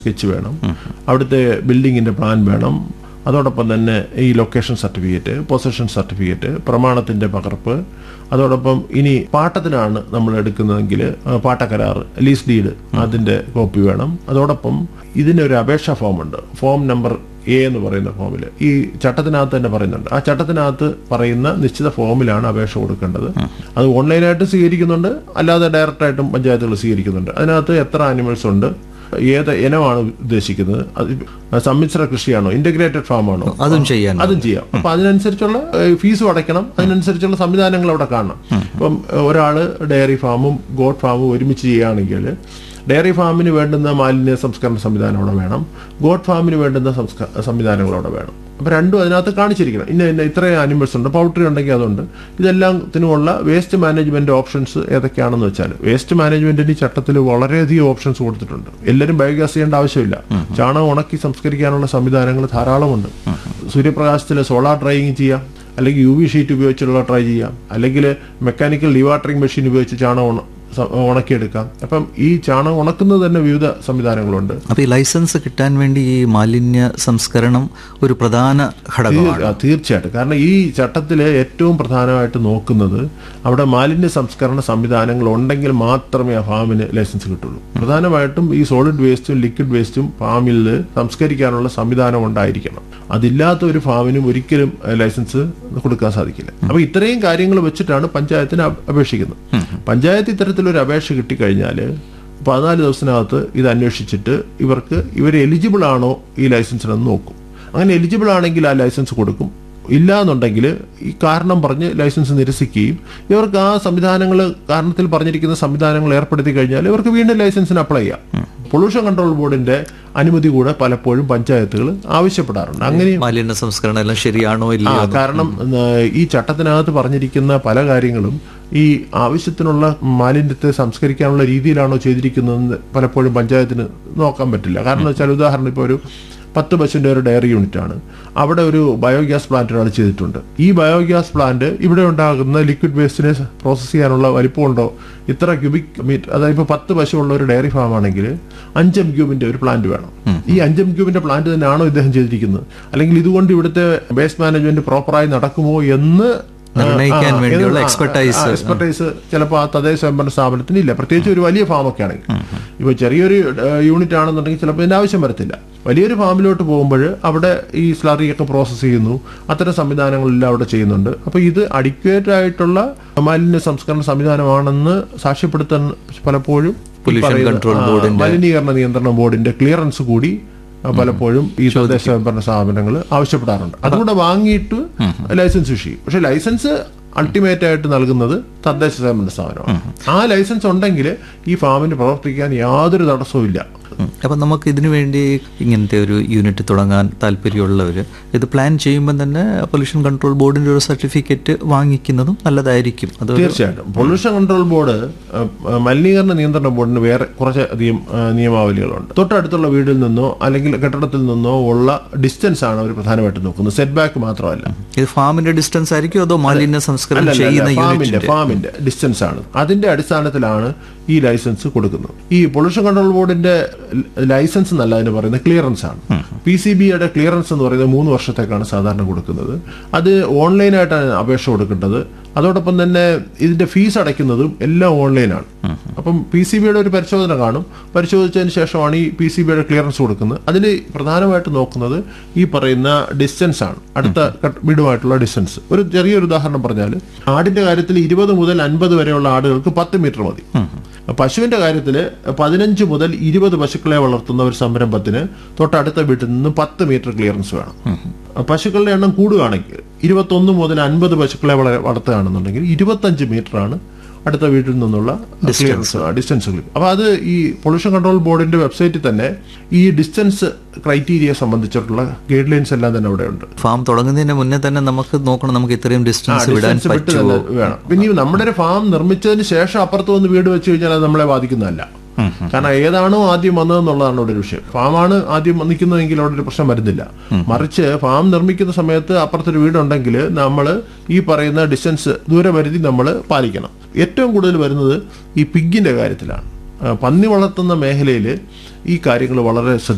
Sketch വേണം അവിടുത്തെ ബിൽഡിങ്ങിന്റെ പ്ലാൻ വേണം അതോടൊപ്പം തന്നെ ഈ ലൊക്കേഷൻ സർട്ടിഫിക്കറ്റ് പൊസഷൻ സർട്ടിഫിക്കറ്റ് പ്രമാണത്തിന്റെ പകർപ്പ് അതോടൊപ്പം ഇനി പാട്ടത്തിനാണ് നമ്മൾ എടുക്കുന്നതെങ്കിൽ ആ, പാട്ടക്കരാർ ലീസ് ഡീഡ് അതിന്റെ കോപ്പി വേണം അതോടൊപ്പം ഇതിനൊരു അപേക്ഷാ ഫോം ഉണ്ട് ഫോം നമ്പർ എ എന്ന് പറയുന്ന ഫോമിൽ ഈ ചട്ടത്തിനകത്ത് തന്നെ പറയുന്നുണ്ട് ആ ചട്ടത്തിനകത്ത് പറയുന്ന നിശ്ചിത ഫോമിലാണ് അപേക്ഷ കൊടുക്കേണ്ടത് അത് ഓൺലൈനായിട്ട് സ്വീകരിക്കുന്നുണ്ട് അല്ലാതെ ഡയറക്റ്റായിട്ടും പഞ്ചായത്തുകൾ സ്വീകരിക്കുന്നുണ്ട് അതിനകത്ത് എത്ര ആനിമൽസ് ഉണ്ട് ഏത് ഇനമാണ് ഉദ്ദേശിക്കുന്നത് അത് സമ്മിശ്ര കൃഷിയാണോ ഇന്റഗ്രേറ്റഡ് ഫാം ആണോ അതും ചെയ്യാൻ അതും ചെയ്യാം അപ്പൊ അതിനനുസരിച്ചുള്ള ഏഹ്, ഫീസും അടയ്ക്കണം അതിനനുസരിച്ചുള്ള സംവിധാനങ്ങൾ അവിടെ കാണണം ഇപ്പം ഏഹ്, ഒരാള് ഡയറി ഫാമും ഗോഡ് ഫാമും ഒരുമിച്ച് ചെയ്യുകയാണെങ്കിൽ ഡയറി ഫാമിന് വേണ്ടുന്ന മാലിന്യ സംസ്കരണ സംവിധാനം അവിടെ വേണം ഗോഡ് ഫാമിന് വേണ്ടുന്ന സംസ്ക സംവിധാനങ്ങൾ അവിടെ വേണം അപ്പൊ രണ്ടും അതിനകത്ത് കാണിച്ചിരിക്കണം ഇന്ന ഇന്ന ഇത്രയും ആനിമൽസ് ഉണ്ട് പൗൾട്രി ഉണ്ടെങ്കിൽ അതുണ്ട് ഇതെല്ലാത്തിനുമുള്ള വേസ്റ്റ് മാനേജ്മെന്റ് ഓപ്ഷൻസ് ഏതൊക്കെയാണെന്ന് വെച്ചാൽ വേസ്റ്റ് മാനേജ്മെന്റിന് ഈ ചട്ടത്തിൽ വളരെയധികം ഓപ്ഷൻസ് കൊടുത്തിട്ടുണ്ട് എല്ലാവരും ബയോഗ്യാസ് ചെയ്യേണ്ട ആവശ്യമില്ല ചാണകം ഉണക്കി സംസ്കരിക്കാനുള്ള സംവിധാനങ്ങൾ ധാരാളമുണ്ട് സൂര്യപ്രകാശത്തിൽ സോളാർ ഡ്രൈയിങ് ചെയ്യാം അല്ലെങ്കിൽ യു വി ഷീറ്റ് ഉപയോഗിച്ചുള്ള ട്രൈ ചെയ്യാം അല്ലെങ്കിൽ മെക്കാനിക്കൽ ഡിവാട്ടറിംഗ് മെഷീൻ ഉപയോഗിച്ച് ചാണകം ഉണ- സ- ഉണക്കിയെടുക്കാം അപ്പം ഈ ചാണകം ഉണക്കുന്നത് തന്നെ വിവിധ സംവിധാനങ്ങളുണ്ട് അപ്പൊ ഈ ലൈസൻസ് കിട്ടാൻ വേണ്ടി ഈ മാലിന്യ സംസ്കരണം ഒരു പ്രധാന ഘടകമാണ് തീർ- ആ, തീർച്ചയായിട്ടും കാരണം ഈ ചട്ടത്തിൽ ഏറ്റവും പ്രധാനമായിട്ട് നോക്കുന്നത് അവിടെ മാലിന്യ സംസ്കരണ സംവിധാനങ്ങൾ ഉണ്ടെങ്കിൽ മാത്രമേ ആ ഫാമിന് ലൈസൻസ് കിട്ടുള്ളൂ പ്രധാനമായിട്ടും ഈ സോളിഡ് വേസ്റ്റും ലിക്വിഡ് വേസ്റ്റും ഫാമിൽ സംസ്കരിക്കാനുള്ള സംവിധാനം ഉണ്ടായിരിക്കണം അതില്ലാത്ത ഒരു ഫാമിനും ഒരിക്കലും ഏഹ്, ലൈസൻസ് കൊടുക്കാൻ സാധിക്കില്ല അപ്പൊ ഇത്രയും കാര്യങ്ങൾ വെച്ചിട്ടാണ് പഞ്ചായത്തിന് അപ്- അപേക്ഷിക്കുന്നത് പഞ്ചായത്ത് ഇത്തരത്തിലൊരു അപേക്ഷ കിട്ടിക്കഴിഞ്ഞാൽ പതിനാല് ദിവസത്തിനകത്ത് ഇത് അന്വേഷിച്ചിട്ട് ഇവർക്ക് ഇവർ എലിജിബിൾ ആണോ ഈ ലൈസൻസിനെന്ന് നോക്കും അങ്ങനെ എലിജിബിൾ ആണെങ്കിൽ ആ ലൈസൻസ് കൊടുക്കും ഇല്ല എന്നുണ്ടെങ്കിൽ ഈ കാരണം പറഞ്ഞ് ലൈസൻസ് നിരസിക്കുകയും ഇവർക്ക് ആ സംവിധാനങ്ങൾ കാരണത്തിൽ പറഞ്ഞിരിക്കുന്ന സംവിധാനങ്ങൾ ഏർപ്പെടുത്തി കഴിഞ്ഞാൽ ഇവർക്ക് വീണ്ടും ലൈസൻസിന് അപ്ലൈ ചെയ്യാം പൊല്യൂഷൻ കൺട്രോൾ ബോർഡിന്റെ അനുമതി കൂടെ പലപ്പോഴും പഞ്ചായത്തുകൾ ആവശ്യപ്പെടാറുണ്ട് അങ്ങനെ മാലിന്യ സംസ്കരണം എല്ലാം ശരിയാണോ ആ ഇല്ലയോ കാരണം ആ, ഈ ചട്ടത്തിനകത്ത് പറഞ്ഞിരിക്കുന്ന പല കാര്യങ്ങളും ഈ ആവശ്യത്തിനുള്ള മാലിന്യത്തെ സംസ്കരിക്കാനുള്ള രീതിയിലാണോ ചെയ്തിരിക്കുന്നതെന്ന് പലപ്പോഴും പഞ്ചായത്തിന് നോക്കാൻ പറ്റില്ല കാരണം എന്ന് വെച്ചാൽ ഉദാഹരണം ഇപ്പോൾ ഒരു പത്ത് പശുവിൻ്റെ ഒരു ഡയറി യൂണിറ്റ് ആണ് അവിടെ ഒരു ബയോഗ്യാസ് പ്ലാന്റ് ഒരാൾ ചെയ്തിട്ടുണ്ട് ഈ ബയോഗ്യാസ് പ്ലാന്റ് ഇവിടെ ഉണ്ടാകുന്ന ലിക്വിഡ് വേസ്റ്റിനെ പ്രോസസ്സ് ചെയ്യാനുള്ള വലിപ്പമുണ്ടോ ഇത്ര ക്യൂബിക് മീറ്റർ അതായത് ഇപ്പോൾ പത്ത് പശു ഉള്ള ഒരു ഡയറി ഫാം ആണെങ്കിൽ അഞ്ച് എം ക്യൂബിന്റെ ഒരു പ്ലാന്റ് വേണം ഈ അഞ്ച് എം ക്യൂബിന്റെ പ്ലാന്റ് തന്നെയാണോ ഇദ്ദേഹം ചെയ്തിരിക്കുന്നത് അല്ലെങ്കിൽ ഇതുകൊണ്ട് ഇവിടുത്തെ വേസ്റ്റ് മാനേജ്മെന്റ് പ്രോപ്പറായി നടക്കുമോ എന്ന് നിർണ്ണയിക്കാൻ വേണ്ടിയുള്ള expertise. എക്സ്പെർട്ടൈസ് ചിലപ്പോൾ ആ തദ്ദേശ സ്വയംഭരണ സ്ഥാപനത്തിന് ഇല്ല പ്രത്യേകിച്ച് ഒരു വലിയ ഫാമൊക്കെ ആണെങ്കിൽ ഇപ്പോൾ ചെറിയൊരു യൂണിറ്റ് ആണെന്നുണ്ടെങ്കിൽ ചിലപ്പോൾ ഇതിന്റെ ആവശ്യം വരത്തില്ല വലിയൊരു ഫാമിലോട്ട് പോകുമ്പോൾ അവിടെ ഈ സ്ലറിയൊക്കെ പ്രോസസ്സ് ചെയ്യുന്നു അത്തരം സംവിധാനങ്ങളെല്ലാം അവിടെ ചെയ്യുന്നുണ്ട് അപ്പോൾ ഇത് അഡിക്വേറ്റ് ആയിട്ടുള്ള മാലിന്യ സംസ്കരണ സംവിധാനമാണെന്ന് സാക്ഷ്യപ്പെടുത്താൻ പലപ്പോഴും ഈ Pollution പറയുന്ന, Control ആ, Board-ന്റെ- മലിനീകരണ നിയന്ത്രണ ബോർഡിന്റെ ക്ലിയറൻസ് കൂടി ആ, പലപ്പോഴും ഈ തദ്ദേശ സ്വയംഭരണ സ്ഥാപനങ്ങൾ ആവശ്യപ്പെടാറുണ്ട് അതുകൂടെ വാങ്ങിയിട്ട് ലൈസൻസ് ഇഷ്യൂ ചെയ്യും പക്ഷെ ലൈസൻസ് അൾട്ടിമേറ്റ് ആയിട്ട് നൽകുന്നത് തദ്ദേശ സ്വയംഭരണ സ്ഥാപനമാണ് ആ ലൈസൻസ് ഉണ്ടെങ്കിൽ ഈ ഫാമിന് പ്രവർത്തിക്കാൻ യാതൊരു തടസ്സവും ഇല്ല ഉം. അപ്പം നമുക്ക് ഇതിനു വേണ്ടി ഇങ്ങനത്തെ ഒരു യൂണിറ്റ് തുടങ്ങാൻ താല്പര്യമുള്ളവർ ഇത് പ്ലാൻ ചെയ്യുമ്പോൾ തന്നെ പൊല്യൂഷൻ കൺട്രോൾ ബോർഡിന്റെ ഒരു സർട്ടിഫിക്കറ്റ് വാങ്ങിക്കുന്നതും നല്ലതായിരിക്കും അത് തീർച്ചയായിട്ടും പൊല്യൂഷൻ കൺട്രോൾ ബോർഡ് ആ, ആ, മലിനീകരണ നിയന്ത്രണ ബോർഡിന് വേറെ കുറച്ചധികം ആ, നിയമാവലികളുണ്ട് തൊട്ടടുത്തുള്ള വീടിൽ നിന്നോ അല്ലെങ്കിൽ കെട്ടിടത്തിൽ നിന്നോ ഉള്ള ഡിസ്റ്റൻസ് ആണ് അവർ പ്രധാനമായിട്ടും നോക്കുന്നത് സെറ്റ് ബാക്ക് മാത്രമല്ല ഇത് ഫാമിന്റെ ഡിസ്റ്റൻസ് ആയിരിക്കും അതോ മാലിന്യ സംസ്കരണം അല്ലല്ല, ചെയ്യുന്ന ഫാമിന്റെ യൂണിറ്റിന്റെ ഫാമിന്റെ ഡിസ്റ്റൻസ് ആണ് അതിന്റെ അടിസ്ഥാനത്തിലാണ് ഈ ലൈസൻസ് കൊടുക്കുന്നത് ഈ പൊല്യൂഷൻ കൺട്രോൾ ബോർഡിന്റെ ലൈസൻസ് എന്നല്ല അതിന് പറയുന്നത് ക്ലിയറൻസ് ആണ് പി സി ബിയുടെ ക്ലിയറൻസ് എന്ന് പറയുന്നത് മൂന്ന് വർഷത്തേക്കാണ് സാധാരണ കൊടുക്കുന്നത് അത് ഓൺലൈനായിട്ടാണ് അപേക്ഷ കൊടുക്കേണ്ടത് അതോടൊപ്പം തന്നെ ഇതിന്റെ ഫീസ് അടയ്ക്കുന്നതും എല്ലാം ഓൺലൈനാണ് അപ്പം പി സി ബിയുടെ ഒരു പരിശോധന കാണും പരിശോധിച്ചതിന് ശേഷമാണ് ഈ പി സി ബിയുടെ ക്ലിയറൻസ് കൊടുക്കുന്നത് അതിൽ പ്രധാനമായിട്ട് നോക്കുന്നത് ഈ പറയുന്ന ഡിസ്റ്റൻസ് ആണ് അടുത്ത കട്ട് വീടുമായിട്ടുള്ള ഡിസ്റ്റൻസ് ഒരു ചെറിയൊരു ഉദാഹരണം പറഞ്ഞാൽ ആടിന്റെ കാര്യത്തിൽ ഇരുപത് മുതൽ അൻപത് വരെയുള്ള ആടുകൾക്ക് പത്ത് മീറ്റർ മതി പശുവിന്റെ കാര്യത്തിൽ പതിനഞ്ച് മുതൽ ഇരുപത് പശുക്കളെ വളർത്തുന്ന ഒരു സംരംഭത്തിന് തൊട്ടടുത്ത വീട്ടിൽ നിന്ന് പത്ത് മീറ്റർ ക്ലിയറൻസ് വേണം പശുക്കളുടെ എണ്ണം കൂടുകയാണെങ്കിൽ ഇരുപത്തൊന്ന് മുതൽ അൻപത് പശുക്കളെ വള- വളർത്തുകയാണെന്നുണ്ടെങ്കിൽ ഇരുപത്തഞ്ച് മീറ്റർ ആണ് അടുത്ത വീട്ടിൽ നിന്നുള്ള ക്ലിയറൻസ് ഡിസ്റ്റൻസുകൾ അപ്പൊ അത് ഈ പൊല്യൂഷൻ കൺട്രോൾ ബോർഡിന്റെ വെബ്സൈറ്റിൽ തന്നെ ഈ ഡിസ്റ്റൻസ് ക്രൈറ്റീരിയ സംബന്ധിച്ചിട്ടുള്ള ഗൈഡ് ലൈൻസ് എല്ലാം തന്നെ അവിടെ ഉണ്ട് ഫാം തുടങ്ങുന്നതിന് മുന്നേ തന്നെ നമുക്ക് നോക്കണം നമുക്ക് ഇത്രയും ഡിസ്റ്റൻസ് വിടാൻ ഡിസ്റ്റൻസ് വിട്ട് പറ്റുമോ തന്നെ വേണം പിന്നെ ഈ നമ്മുടെ ഒരു ഫാം നിർമ്മിച്ചതിന് ശേഷം അപ്പുറത്ത് വന്ന് വീട് വെച്ച് കഴിഞ്ഞാൽ അത് നമ്മളെ ബാധിക്കുന്നതല്ല കാരണം ഏതാണോ ആദ്യം വന്നതെന്നുള്ളതാണ് ഇവിടെ ഒരു വിഷയം ഫാമാണ് ആദ്യം നിൽക്കുന്നതെങ്കിൽ അവിടെ ഒരു പ്രശ്നം വരുന്നില്ല മറിച്ച് ഫാം നിർമ്മിക്കുന്ന സമയത്ത് അപ്പുറത്തൊരു വീടുണ്ടെങ്കിൽ നമ്മൾ ഈ പറയുന്ന ഡിസ്റ്റൻസ് ദൂരപരിധി നമ്മൾ പാലിക്കണം ഏറ്റവും കൂടുതൽ വരുന്നത് ഈ പിഗിന്റെ കാര്യത്തിലാണ് ആ, പന്നി വളർത്തുന്ന മേഖലയിൽ ഈ കാര്യങ്ങൾ വളരെ ശ്രദ്ധ